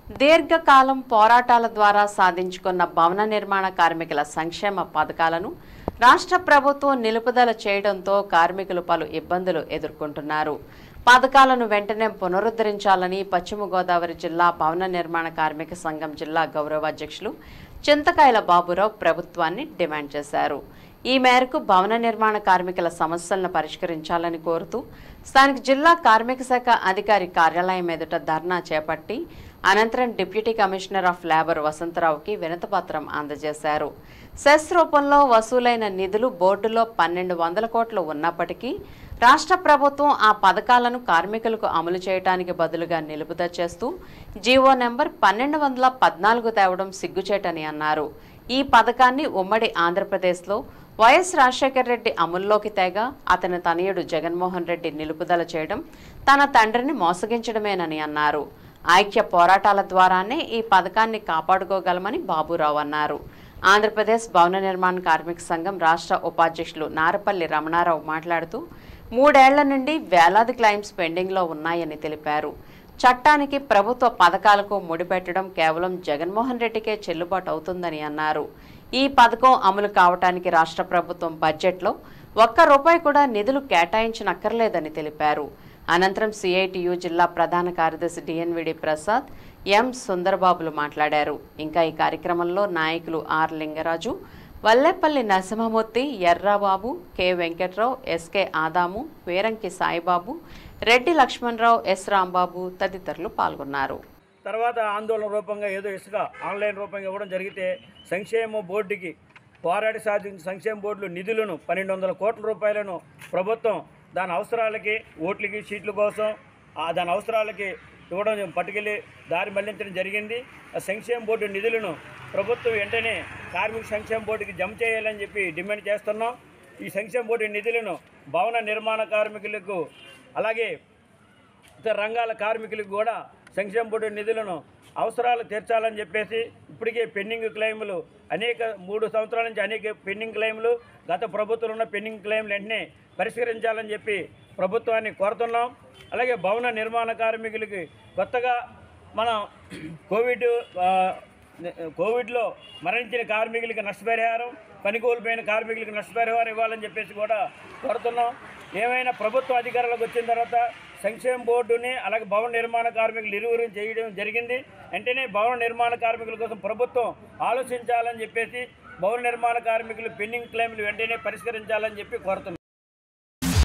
దీర్ఘకాలం పోరాటాల ద్వారా సాధించుకున్న భవన నిర్మాణ కార్మికుల సంక్షేమ పథకాలను రాష్ట్ర ప్రభుత్వం నిలుపుదల చేయడంతో కార్మికులు పలు ఇబ్బందులు ఎదుర్కొంటున్నారు పథకాలను వెంటనే పునరుద్ధరించాలని పశ్చిమ గోదావరి జిల్లా భవన నిర్మాణ కార్మిక సంఘం జిల్లా గౌరవ అధ్యక్షులు చింతకాయల బాబురావు ప్రభుత్వాన్ని డిమాండ్ చేశారు ఈ మేరకు భవన నిర్మాణ కార్మికుల సమస్యలను పరిష్కరించాలని కోరుతూ స్థానిక జిల్లా కార్మిక శాఖ అధికారి కార్యాలయం ఎదుట ధర్నా చేపట్టి అనంతరం డిప్యూటీ కమిషనర్ ఆఫ్ లేబర్ వసంతరావుకి వినతిపత్రం అందజేశారు సెస్ రూపంలో వసూలైన నిధులు బోర్డులో పన్నెండు వందల కోట్లు ఉన్నప్పటికీ రాష్ట్ర ప్రభుత్వం ఆ పథకాలను కార్మికులకు అమలు చేయడానికి బదులుగా నిలుపుదల చేస్తూ జీవో నెంబర్ పన్నెండు వందల పద్నాలుగు తేవడం సిగ్గుచేటని అన్నారు ఈ పథకాన్ని ఉమ్మడి ఆంధ్రప్రదేశ్లో వైఎస్ రాజశేఖర రెడ్డి అమల్లోకి తేగ అతని తనయుడు జగన్మోహన్ రెడ్డి నిలుపుదల చేయడం తన తండ్రిని మోసగించడమేనని అన్నారు ఐక్య పోరాటాల ద్వారానే ఈ పథకాన్ని కాపాడుకోగలమని బాబురావు అన్నారు ఆంధ్రప్రదేశ్ భవన నిర్మాణ కార్మిక సంఘం రాష్ట్ర ఉపాధ్యక్షులు నారపల్లి రమణారావు మాట్లాడుతూ మూడేళ్ల నుండి వేలాది క్లైమ్స్ పెండింగ్లో ఉన్నాయని తెలిపారు చట్టానికి ప్రభుత్వ పథకాలకు ముడిపెట్టడం కేవలం జగన్మోహన్ రెడ్డికే చెల్లుబాటు అవుతుందని అన్నారు ఈ పథకం అమలు కావటానికి రాష్ట్ర ప్రభుత్వం బడ్జెట్లో ఒక్క రూపాయి కూడా నిధులు కేటాయించనక్కర్లేదని తెలిపారు అనంతరం సిఐటియు జిల్లా ప్రధాన కార్యదర్శి డిఎన్విడి ప్రసాద్ ఎం సుందరబాబులు మాట్లాడారు ఇంకా ఈ కార్యక్రమంలో నాయకులు R Lingaraju Vallepalli Narasimhamurthy Errababu K Venkatrao SK Adamu Veeranki Saibabu Reddy Lakshmanarao S Rambabu తదితరులు పాల్గొన్నారు తర్వాత ఆందోళన రూపంగా ఏదో ఇసుక ఆన్లైన్ రూపంగా ఇవ్వడం జరిగితే సంక్షేమ బోర్డుకి పోరాడి సాధించిన సంక్షేమ బోర్డులు నిధులను పన్నెండు వందల కోట్ల రూపాయలను ప్రభుత్వం దాని అవసరాలకి ఓట్లకి సీట్ల కోసం ఆ దాని అవసరాలకి ఇవ్వడం పట్టుకెళ్ళి దారి మళ్లించడం జరిగింది ఆ సంక్షేమ బోర్డు నిధులను ప్రభుత్వం వెంటనే కార్మిక సంక్షేమ బోర్డుకి జమ చేయాలని చెప్పి డిమాండ్ చేస్తున్నాం ఈ సంక్షేమ బోర్డు నిధులను భవన నిర్మాణ కార్మికులకు అలాగే ఇతర రంగాల కార్మికులకు కూడా సంక్షేమ బోర్డు నిధులను అవసరాలు తీర్చాలని చెప్పేసి ఇప్పటికే పెండింగ్ క్లెయిములు అనేక మూడు సంవత్సరాల నుంచి అనేక పెండింగ్ క్లెయిములు గత ప్రభుత్వంలో ఉన్న పెండింగ్ క్లెయిములు వెంటనే పరిష్కరించాలని చెప్పి ప్రభుత్వాన్ని కోరుతున్నాం అలాగే భవన నిర్మాణ కార్మికులకి కొత్తగా మనం కోవిడ్ ఆ, కోవిడ్లో మరణించిన కార్మికులకి నష్టపరిహారం పని కోల్పోయిన కార్మికులకి నష్టపరిహారం ఇవ్వాలని చెప్పేసి కూడా కోరుతున్నాం ఏమైనా ప్రభుత్వ అధికారులకు వచ్చిన తర్వాత సంక్షేమ బోర్డుని అలాగే భవన నిర్మాణ కార్మికులు ఇరువురు చేయడం జరిగింది వెంటనే భవన నిర్మాణ కార్మికుల కోసం ప్రభుత్వం ఆలోచించాలని చెప్పేసి భవన నిర్మాణ కార్మికులు పెండింగ్ క్లెయిమ్లు వెంటనే పరిష్కరించాలని చెప్పి కోరుతున్నాం